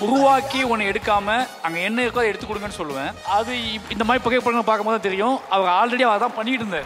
உருவாக்கி ஒன்று எடுக்காம அங்கே என்ன இருக்கோ அதை எடுத்து கொடுங்கன்னு சொல்லுவேன் அது இப்- இந்த மாதிரி புகைப்படங்களை பார்க்கும்போது தான் தெரியும் அவர் ஆல்ரெடி அவர் தான் பண்ணிட்டு இருந்தார்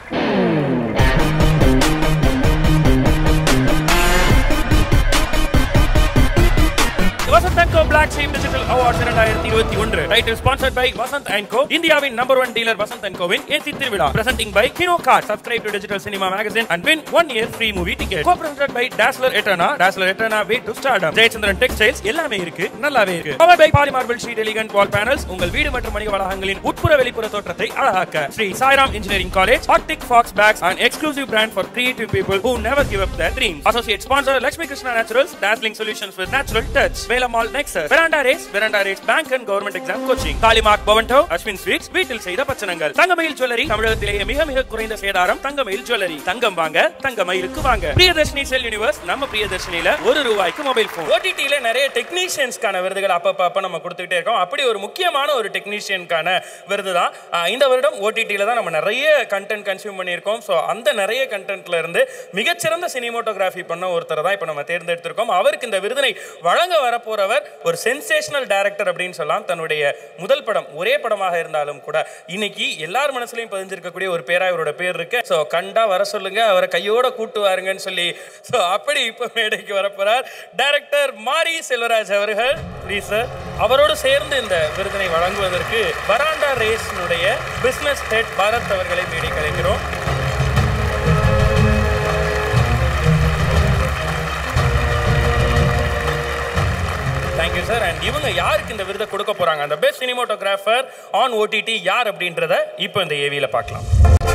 Vasanth and co black sheep digital awards இரண்டாயிரத்தி இருபத்தி ஒன்று title sponsored by Vasanth and co இந்தியாவின் number one dealer Vasanth and கோவின் ஏசி திருவிழா presenting by Kino card subscribe to digital cinema magazine and win one year free movie ticket co presented by Dazzler எட்டனா Dazzler எட்டனா way to stardom Jayachandran textiles எல்லாமே இருக்கு நல்லாவே இருக்கு power by poly marble sheet elegant wall panels உங்கள் வீடு மற்றும் வணிக வளாகங்களின் உட்புற வெளிப்புற தோற்றத்தை அழகாக்க Sri Sairam engineering college Arctic fox bags and exclusive brand for creative people who never give up their dreams associate sponsor Lakshmi Krishna Naturals dazzling solutions with natural touch Velammal nexus veranda race veranda race bank and government exam coaching Kalimark Bovonto Ashwin sweets வீட்டில் செய்த பச்சனங்கள் தங்கமயில் jewellery தமிழகத்திலேயே மிக மிக குறைந்த சேதாரம் தங்கமயில் jewellery தங்கம் வாங்க தங்கமயிலுக்கு வாங்க பிரியதர்ஷினி செல் universe நம்ம பிரியதர்ஷினில ஒரு ரூபாய்க்கு மொபைல் போன் ஓடிடில நிறைய டெக்னீஷியன்ஸ்க்கான விருதுகள் அப்பப்ப அப்ப நம்ம கொடுத்துக்கிட்டே இருக்கோம் அப்படி ஒரு முக்கியமான ஒரு டெக்னீஷியனுக்கான விருது தான் ஆஹ் இந்த வருடம் ஓடிடியில் தான் நம்ம நிறைய கண்டென்ட் கன்சியூம் பண்ணியிருக்கோம் ஸோ அந்த நிறைய கண்டென்ட்ல இருந்து மிகச்சிறந்த சினிமோட்டோகிராஃபி பண்ண ஒருத்தர் தான் இப்போ நம்ம தேர்ந்தெடுத்திருக்கோம் அவருக்கு இந்த விருதினை வழங்க வரப்போறவர் ஒரு சென்சேஷனல் டைரக்டர் அப்படின்னு சொல்லலாம் தன்னுடைய முதல் படம் ஒரே படமாக இருந்தாலும் கூட இன்னைக்கு எல்லார் மனசுலையும் பதிஞ்சிருக்கக்கூடிய ஒரு பேரா இவரோட பேர் இருக்கு ஸோ கண்டா வர சொல்லுங்க அவரை கையோட கூட்டு வாருங்கன்னு சொல்லி ஸோ அப்படி இப்போ மேடைக்கு வரப்போறார் டைரக்டர் மாரி செல்வராஜ் அவர்கள் ப்ளீஸ் சார் அவரோடு சேர்ந்து இந்த விருதினை வழங்குவதற்கு பராண்டா ரேஸ்னுடைய பிசினஸ் ஹெட் பாரத் அவர்களை மேடை கலைக்கிறோம் தேங்க்யூ சார் அண்ட் இவங்க யாருக்கு இந்த விருதை கொடுக்க போறாங்க அந்த பெஸ்ட் சினிமோட்டோகிராஃபர் ஆன் ஓடிடி யார் அப்படின்றத இப்போ இந்த ஏவியில் பார்க்கலாம்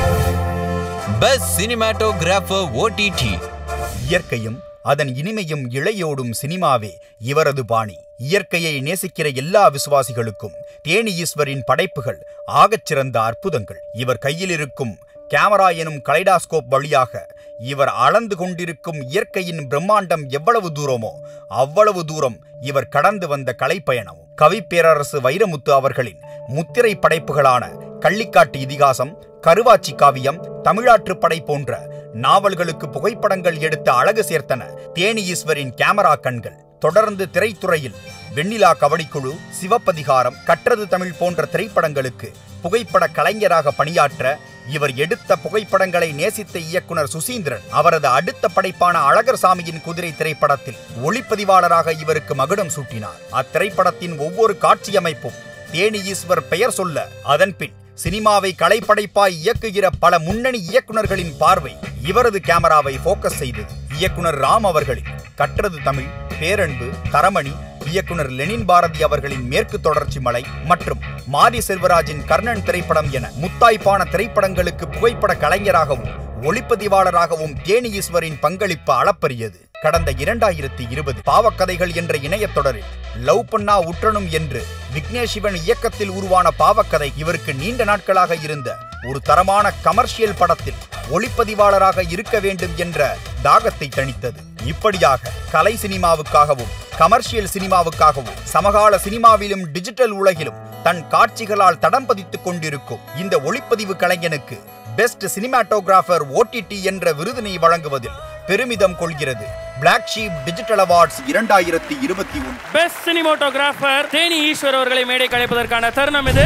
பெஸ்ட் சினிமாட்டோகிராஃபர் ஓடிடி இயற்கையும் அதன் இனிமையும் இழையோடும் சினிமாவே இவரது பாணி இயற்கையை நேசிக்கிற எல்லா விசுவாசிகளுக்கும் தேனி ஈஸ்வரின் படைப்புகள் ஆகச்சிறந்த அற்புதங்கள் இவர் கையில் இருக்கும் கேமரா எனும் கலைடாஸ்கோப் வழியாக இவர் அளந்து கொண்டிருக்கும் இயற்கையின் பிரம்மாண்டம் எவ்வளவு தூரமோ அவ்வளவு தூரம் இவர் கடந்து வந்த கலைப்பயணம் கவிப்பேரரசு வைரமுத்து அவர்களின் முத்திரை படைப்புகளான கள்ளிக்காட்டு இதிகாசம் கருவாச்சி காவியம் தமிழாற்று படை போன்ற நாவல்களுக்கு புகைப்படங்கள் எடுத்த அழகு சேர்த்தன தேனி ஈஸ்வரின் கேமரா கண்கள் தொடர்ந்து திரைத்துறையில் வெண்ணிலா கவடிக்குழு சிவப்பதிகாரம் கற்றது தமிழ் போன்ற திரைப்படங்களுக்கு புகைப்பட கலைஞராக பணியாற்ற இவர் எடுத்த புகைப்படங்களை நேசித்த இயக்குனர் சுசீந்திரன் அவரது அடுத்த படைப்பான அழகர் சாமியின் குதிரை திரைப்படத்தில் ஒளிப்பதிவாளராக இவருக்கு மகுடம் சூட்டினார் அத்திரைப்படத்தின் ஒவ்வொரு காட்சியமைப்பும் தேனி ஈஸ்வர் பெயர் சொல்ல அதன்பின் சினிமாவை கலைப்படைப்பாய் இயக்குகிற பல முன்னணி இயக்குனர்களின் பார்வை இவரது கேமராவை போக்கஸ் செய்தது இயக்குனர் ராம் அவர்களின் கற்றது தமிழ் பேரன்பு தரமணி இயக்குனர் லெனின் பாரதி அவர்களின் மேற்கு தொடர்ச்சி மலை மற்றும் மாரி செல்வராஜின் கர்ணன் திரைப்படம் என முத்தாய்ப்பான திரைப்படங்களுக்கு புகைப்பட கலைஞராகவும் ஒளிப்பதிவாளராகவும் தேனி ஈஸ்வரின் பங்களிப்பு அளப்பரியது கடந்த இரண்டாயிரத்தி இருபது பாவக்கதைகள் என்ற இணையத் தொடரில் லவ் பண்ணா உற்றணும் என்று விக்னேஷ் சிவன் இயக்கத்தில் உருவான பாவக்கதை இவருக்கு நீண்ட நாட்களாக இருந்த ஒரு தரமான கமர்ஷியல் படத்தில் ஒளிப்பதிவாளராக இருக்க வேண்டும் என்ற தாகத்தை தணித்தது இப்படியாக கலை சினிமாவுக்காகவும் கமர்ஷியல் சினிமாவுக்காகவும் சமகால சினிமாவிலும் டிஜிட்டல் உலகிலும் தன் காட்சிகளால் தடம் பதித்துக் கொண்டிருக்கும் இந்த ஒளிப்பதிவு கலைஞனுக்கு பெஸ்ட் சினிமாட்டோகிராஃபர் ஓடிடி என்ற விருதினை வழங்குவதில் பெருமிதம் கொள்கிறது பிளாக் ஷீப் டிஜிட்டல் அவார்ட்ஸ் இரண்டாயிரத்தி இருபத்தி ஒன்று பெஸ்ட் சினிமோட்டோகிராஃபர் தேனி ஈஸ்வர் அவர்களை மேடை கலைப்பதற்கான தருணம் இது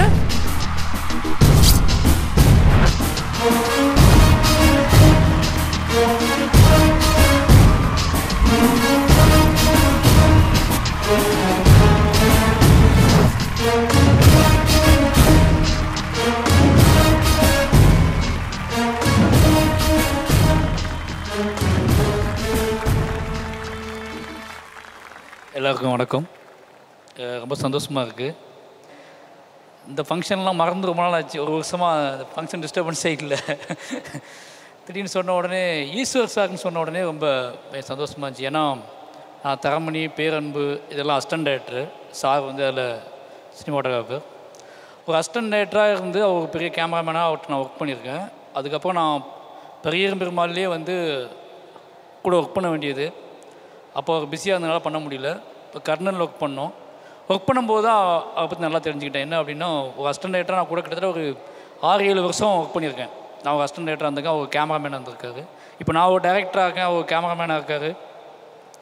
எல்லாருக்கும் வணக்கம் அஹ் ரொம்ப சந்தோஷமாக இருக்குது இந்த ஃபங்க்ஷன்லாம் மறந்து ரொம்ப நாள் ஆச்சு ஒரு வருஷமாக ஃபங்க்ஷன் டிஸ்டர்பன்ஸே இல்லை திடீர்னு சொன்ன உடனே ஈஸ்வர் சார்னு சொன்ன உடனே ரொம்ப சந்தோஷமாக இருந்துச்சு ஏன்னா நான் தரமணி பேரன்பு இதெல்லாம் அஸ்டன்ட் டைரக்டரு சார் வந்து அதில் சினிமாட்டோகிராஃபர் ஒரு அஸ்டன்ட் டைரக்டராக இருந்து அவர் பெரிய கேமராமேனாக அவர்கிட்ட நான் ஒர்க் பண்ணியிருக்கேன் அதுக்கப்புறம் நான் பெரிய பெருமாள்லேயே வந்து கூட ஒர்க் பண்ண வேண்டியது அப்போ அவர் பிஸியாக இருந்தனால பண்ண முடியல இப்போ கர்னல் ஒர்க் பண்ணோம் ஒர்க் பண்ணும்போது தான் அதை பற்றி நல்லா தெரிஞ்சுக்கிட்டேன் என்ன அப்படின்னா ஒரு அஸ்டன்ட் டைரக்டராக நான் கூட கிட்டத்தட்ட ஒரு ஆறு ஏழு வருஷம் ஒர்க் பண்ணியிருக்கேன் நான் ஒரு அஸ்டன்ட் டைரக்டராக இருந்திருக்கேன் ஒரு கேமராமேனாக இருந்திருக்காரு இப்போ நான் ஒரு டைரக்டராக இருக்கேன் ஒரு கேமராமேனாக இருக்காரு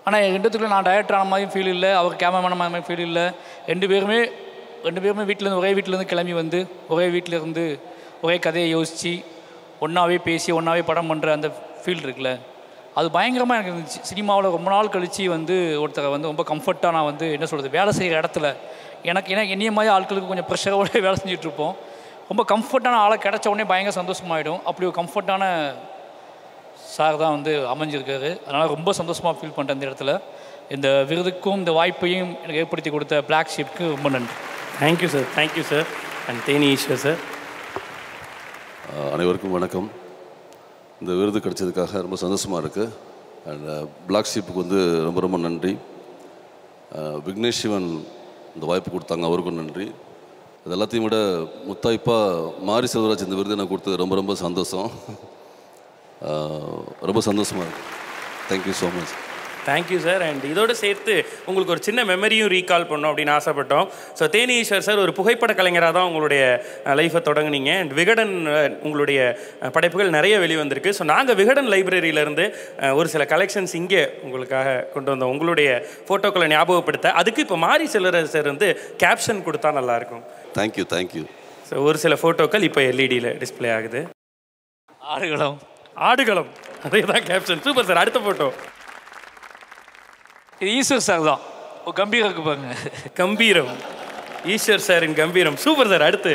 ஆனால் ரெண்டு பேத்துக்குள்ள நான் டைரக்டர் ஆன மாதிரியும் ஃபீல் இல்லை அவர் கேமராமேன் மாதிரி ஃபீல் இல்லை ரெண்டு பேருமே ரெண்டு பேருமே வீட்டிலேருந்து ஒரே வீட்டிலேருந்து கிளம்பி வந்து ஒரே வீட்டில் இருந்து ஒரே கதையை யோசித்து ஒன்றாவே பேசி ஒன்றாவே படம் பண்ணுற அந்த ஃபீல் இருக்குல்ல அது பயங்கரமாக எனக்கு இருந்துச்சு சினிமாவில் ரொம்ப நாள் கழித்து வந்து ஒருத்தரை வந்து ரொம்ப கம்ஃபர்ட்டாக நான் வந்து என்ன சொல்கிறது வேலை செய்கிற இடத்துல எனக்கு ஏன்னா என்னைய மாதிரி ஆட்களுக்கு கொஞ்சம் ப்ரெஷரோட வேலை செஞ்சுட்டு இருப்போம் ரொம்ப கம்ஃபர்ட்டான ஆளை கிடைச்ச உடனே பயங்கர சந்தோஷமாயிடும் அப்படி ஒரு கம்ஃபர்ட்டான சார் தான் வந்து அமைஞ்சிருக்காரு அதனால் ரொம்ப சந்தோஷமாக ஃபீல் பண்ணுறேன் இந்த இடத்துல இந்த விருதுக்கும் இந்த வாய்ப்பையும் எனக்கு ஏற்படுத்தி கொடுத்த பிளாக் ஷிப்க்கு ரொம்ப நன்றி thank you sir thank you sir and Theni Eswar sir uh அனைவருக்கும் வணக்கம் இந்த விருது கிடைச்சதுக்காக ரொம்ப சந்தோஷமாக இருக்குது அண்ட் பிளாக் ஷீப்புக்கு வந்து ரொம்ப ரொம்ப நன்றி அஹ் விக்னேஷ் சிவன் இந்த வாய்ப்பு கொடுத்தாங்க அவருக்கும் நன்றி அது எல்லாத்தையும் விட முத்தாய்ப்பாக மாரி செல்வராஜ் இந்த விருது எனக்கு கொடுத்தது ரொம்ப ரொம்ப சந்தோஷம் அஹ் ரொம்ப சந்தோஷமாக இருக்கு thank you so much thank you sir and இதோடு சேர்த்து உங்களுக்கு ஒரு சின்ன மெமரியும் ரீகால் பண்ணோம் அப்படின்னு ஆசைப்பட்டோம் ஸோ தேனி ஈஸ்வர் சார் ஒரு புகைப்பட கலைஞராக தான் உங்களுடைய லைஃப்பை தொடங்குனீங்க அண்ட் விகடன் அஹ், உங்களுடைய அஹ், படைப்புகள் நிறைய வெளிவந்திருக்கு ஸோ நாங்கள் விகடன் லைப்ரரியிலேருந்து ஒரு சில கலெக்ஷன்ஸ் இங்கே உங்களுக்காக கொண்டு வந்தோம் உங்களுடைய ஃபோட்டோக்களை ஞாபகப்படுத்த அதுக்கு இப்போ மாரி செல்வராஜ் சார் வந்து கேப்ஷன் கொடுத்தா நல்லாயிருக்கும் தேங்க்யூ தேங்க்யூ ஸோ ஒரு சில ஃபோட்டோக்கள் இப்போ எல்இடியில் டிஸ்ப்ளே ஆகுது ஆடுகளம் ஆடுகளம் அதே தான் கேப்ஷன் சூப்பர் சார் அடுத்த ஃபோட்டோ இது ஈஸ்வர் சார் தான் ஒரு கம்பீரம் இருக்கு பாருங்க கம்பீரம் ஈஸ்வர் சாரின் கம்பீரம் சூப்பர் சார் அடுத்து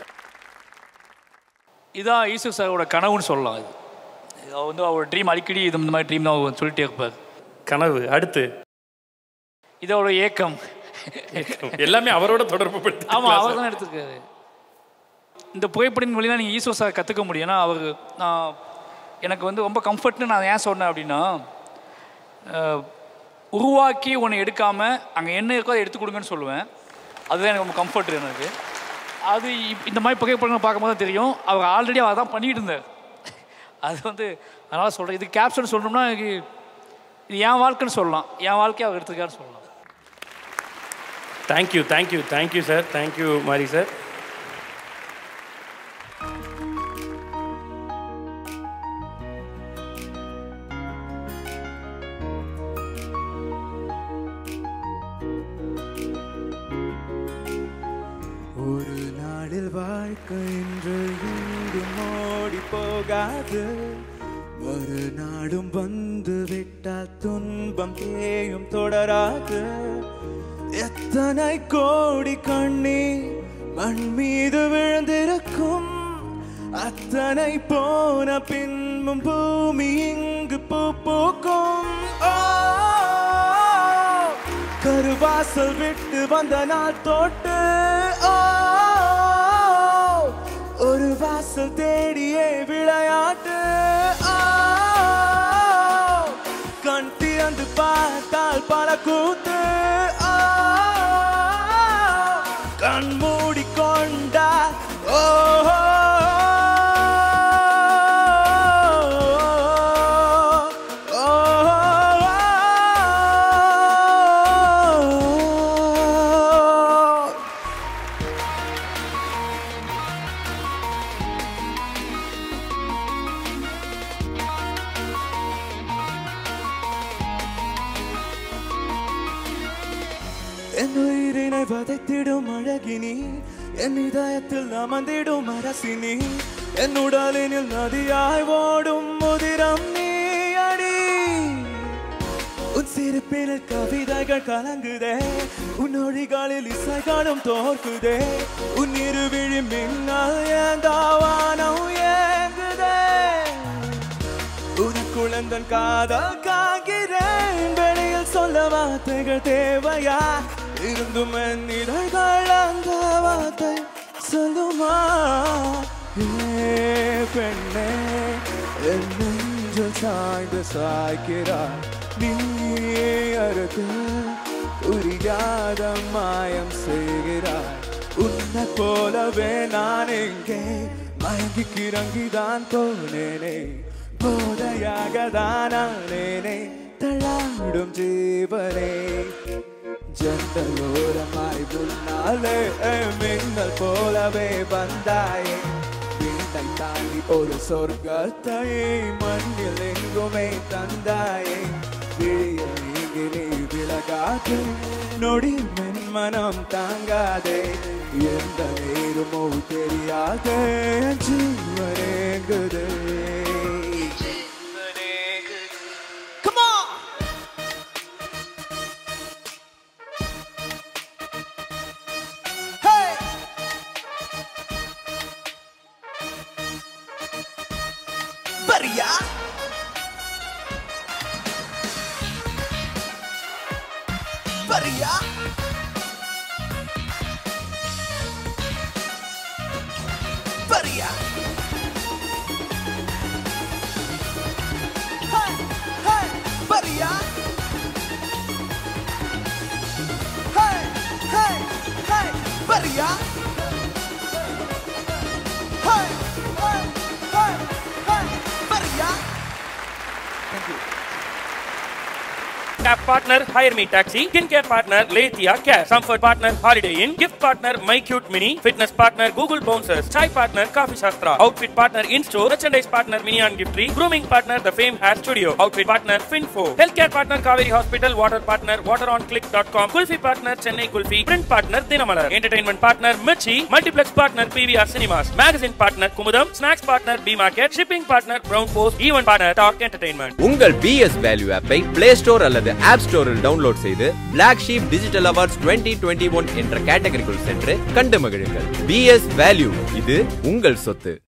இதான் ஈஸ்வர் சாரோட கனவுன்னு சொல்லலாம் இது இது அவர் வந்து அவர் ட்ரீம் அடிக்கடி இது இந்த மாதிரி ட்ரீம் தான் அவர் சொல்லிட்டே இருப்பார் கனவு அடுத்து இதோட ஏக்கம் எல்லாமே அவரோட தொடர்பு படுத்தி ஆமாம் அவர் தான் எடுத்திருக்காரு இந்த புகைப்படம் வழியாக நீங்கள் ஈஸ்வர் சார் கற்றுக்க முடியும் ஏன்னா அவர் நான் எனக்கு வந்து ரொம்ப கம்ஃபர்ட்னு நான் ஏன் சொன்னேன் அப்படின்னா அஹ், உருவாக்கி ஒன்று எடுக்காமல் அங்கே என்ன இருக்கோ அதை எடுத்து கொடுங்கன்னு சொல்லுவேன் அதுதான் எனக்கு ரொம்ப கம்ஃபர்ட் எனக்கு அது இப்- இந்த மாதிரி புகைப்படங்கள் பார்க்கும்போது தான் தெரியும் அவர் ஆல்ரெடி அவர் தான் பண்ணிட்டு இருந்தார் அது வந்து அதனால் சொல்கிறேன் இது கேப்ஷன் சொல்லணும்னா எனக்கு இது என் வாழ்க்கைன்னு சொல்லலாம் என் வாழ்க்கையை அவர் எடுத்துக்காருன்னு சொல்லலாம் thank you thank you thank you sir thank you Mari sir ஒரு நாளில் வாழ்க்கை என்று எங்கும் ஓடி போகாது ஒரு நாடும் வந்து விட்டால் துன்பம் தேயும் தொடராது எத்தனை கோடி கண்ணீர் மண் மீது விழுந்திருக்கும் அத்தனை போன பின்பும் பூமி இங்கு பூ பூக்கும் ஓ கருவாசல் விட்டு வந்த நாள் தோட்டு ஓ, ஒரு வாசல் தேடியே விளையாட்டு ஓ, கண் திறந்து பார்த்தால் பல கூத்து ஓ, கண் மூடிக்கொண்டா ஓ என் உயிரினை வதைத்திடும் அழகினி என் இதயத்தில் அமர்ந்திடும் அரசினி என் உடலினில் நதியாய் ஓடும் முதிரம் நீ அடி உன் சிரிப்பினில் கவிதைகள் கலங்குதே உன் ஒழிகளில் இசைகளும் தோற்குதே உன் இருவிழி மின்னல் ஏந்தாவானம் ஏங்குதே உனக்குழந்தன் காதல் காக்கிறேன் வெளியில் சொல்ல வார்த்தைகள் தேவையா இருந்தும் என் இதழ்கள் அந்த வார்த்தை சொல்லுமா ஏ பெண்ணே என் நெஞ்சில் சாய்ந்து சாய்க்கிறாய் நீ அறுத்து புரியாத மாயம் செய்கிறாய் உன்னை போலவே நான் எங்கே மயங்கி கிறங்கிதான் போனேனே போதையாக தானேனே தள்ளாடும் ஜீவனே ஜன்னலோரமாய் முன்னாலே மின்னல் போலவே வந்தாயே வீட்டை தாண்டி ஒரு சொர்க்கத்தை மண்ணில் எங்குமே தந்தாயே விழியில் நீங்க நீங்கி நீ விலகாதே நொடி மென் மனம் தாங்காதே எந்த நேரமோ தெரியாதே ஜீவனேங்குதே Come on! Hey! Maria! Maria! Maria! Hey! Hey! Maria! Hey! Hey! Hey! Maria! Hey! Hey! Hey! Hey! Maria! Thank you. Cap partner Hire Me Taxi, Skincare partner Lathia Care, Comfort partner Holiday Inn, Gift partner My Cute Mini, Fitness partner Google Bouncers, Chai partner Coffee Shastra, Outfit partner InStore, Merchandise partner Minion Giftree, Grooming partner The Fame Hair Studio, Outfit partner Finfo, Healthcare partner Kaveri Hospital, Water partner WateronClick.com, Kulfi partner Chennai Kulfi, Print partner Dinamalar, Entertainment partner Mirchi, Multiplex partner PVR Cinemas, Magazine partner Kumudam, Snacks partner B Market, Shipping partner Brown Post, Event partner Talk Entertainment. உங்கள் BS value ஆப்பை play store அல்லது app ஸ்டோரில் download செய்து Black Sheep digital awards 2021 என்ற கேட்டகரிக்குள் சென்று கண்டு மகிழுங்கள் PS value இது உங்கள் சொத்து